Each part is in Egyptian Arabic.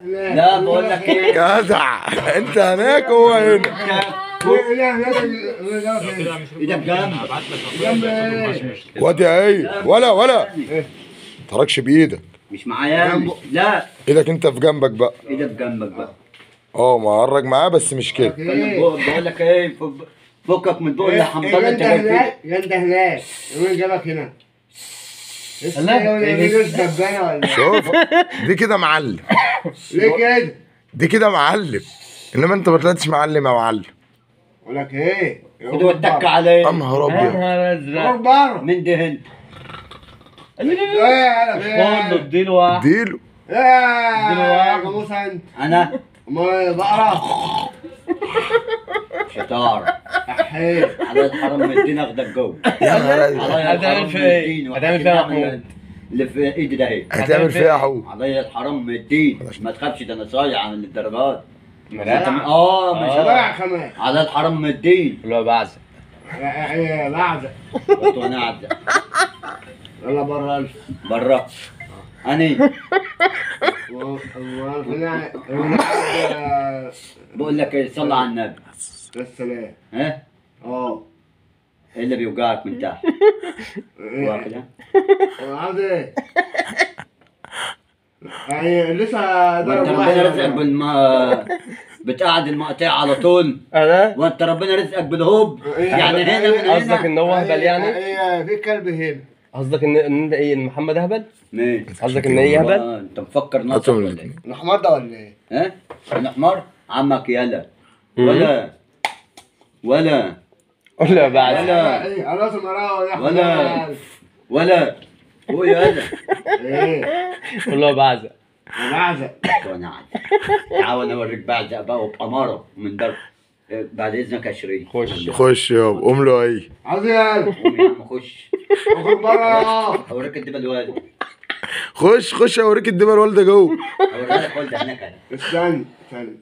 لا بقول لك ايه جدع انت هناك وهو هنا ايدك جنب وادي ايه ولا ولا تركش بايدك مش معايا مش- لا ايدك انت في جنبك بقى ايدك جنبك بقى اه معرج معاه بس مش كده أنا بقول بقول لك ايه ف- فكك من بقول يا حمضان انت انت جاي فين هناك انت هناك مين جابك هنا؟ لسه لا. ولا فيروس دبانه ولا شوف دي كده معلم ليه كده؟ دي كده معلم انما انت ما طلعتش معلم يا معلم اقول لك ايه؟ خد واتك عليه يا نهار ابيض نهار ازرق روح بره من ده هنا ايه يا كله اديله واحد اديله ايه يا دلوقتي. جاموس انت؟ انا امال بقرا شطار احيه على الحرام مدينا اخدك جو يا نهار أبيض. عليا هتعمل الحرام فيها ايه؟ مديني هتعمل فيها وحكي محمود؟ نعمل اللي في ايدي ده اهي هتعمل فيها يا حو عليا الحرام مدين ما تخافش ده انا صايع عن الدرجات مراجع اه مش آه. ضيع كمان على الحرام مدين اللي هو بعزق ايه لعبه كنت وانا قاعد يلا بره الف بره اني بقول لك ايه صلى على النبي السلام ها اه ايه اللي بيوجعك من تحت ايه واحد ها؟ عاوز ايه؟ يعني لسه وانت ضرب ربنا واحد رزقك بالما بتقعد المقطع على طول انا وانت ربنا رزقك بالهوب يعني هنا من قصدك هنا ان هو هبل يعني هي في كلب هنا قصدك ان ان انت ايه إن محمد هبل مين قصدك ان هي هبل آه، انت مفكر ناقصك هاتهم ولا ايه؟ الاثنين الاحمر ده ولا ايه؟ ها؟ انا حمار عمك يلا ولا ولا ولا بعزق ولا ايه خلاص المراوح يا ولا. أحمد. ولا هو يلا ايه اللي هو بعزق بعزق وانا قاعد تعال انا اوريك بعزق بقى وبأمارة من درب إيه، بعد اذنك يا شيرين خش خش يابا قوم له ايه عاوز ايه؟ قوم يا عم خش اخرج بره اوريك الدبل الوالد خش خش اوريك الدبل والده جوه اوريها لك والده هناك أنا. استنى استنى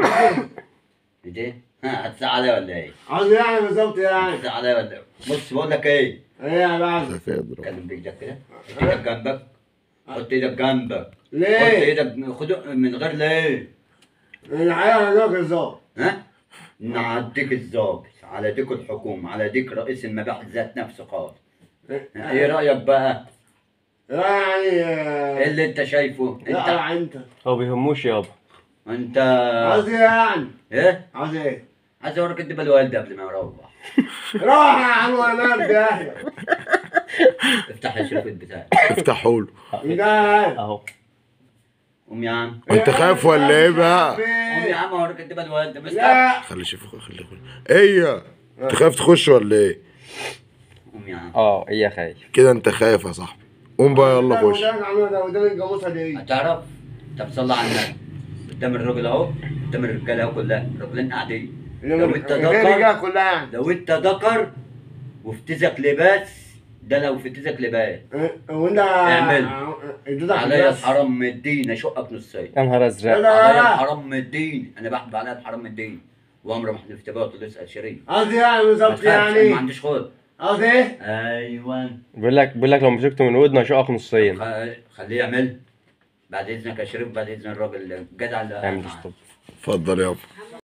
دي ها هتزعل عليا ولا ايه؟ عاوز ايه يعني بالظبط يعني؟ هتزعل عليا ولا ايه؟ بص بقول لك ايه؟ ايه يا بعزق؟ في اضرب كلم بايدك كده حط ايدك جنبك حط ايدك جنبك حط ليه؟ ايدك خد من غير ليه؟ الحقيقه انا جاك الظابط ها؟ نعديك الظابط على ديك الحكومة على ديك رئيس المباحث ذات نفسه خالص ايه رأيك بقى؟ لا يعني ايه آه، اللي انت شايفه؟ انت لا انت هو بيهموش يابا انت عاوز ايه يعني؟ ايه؟ عاوز ايه؟ عايز اوريك الدبل والده قبل ما يروح روح يا عم وانا بدايه افتح الشريط بتاعك افتحوا له ده اهو قوم يا عم انت خايف ولا ايه بقى قوم يا عم اوريك الدبل والده بس لا خلي شوف خلي يخش. ايه انت خايف تخش ولا ايه قوم يا عم اه هي خايف كده انت خايف يا صاحبي قوم بقى يلا خش ده عملوا ده وده الجاموسه دي هتعرف طب صلى على النبي قدام الراجل اهو قدام الرجاله اهو كلها الراجلين قاعدين لو انت ذكر الرجاله كلها يعني لو انت ذكر وفتزك لباس ده لو فتزك لباس إيه، وانت اعمل. اديتك عليا بس. الحرام من الدين اشقك نصين يا نهار ازرق لا. عليا الحرام من الدين انا بحب عليا الحرام من الدين وامر محمد افتباط اللي يسال شريف عاوز ايه يعني ما بالظبط تخافش، أنا ما يعني عنديش خد عاوز ايه؟ ايوه بيقول لك بيقول لك لو مسكته من ودنه هشقك نصين خ- خليه يعمل بعد اذنك يا شريف بعد اذن الراجل الجدع اللي اعمل ستوب اتفضل يابا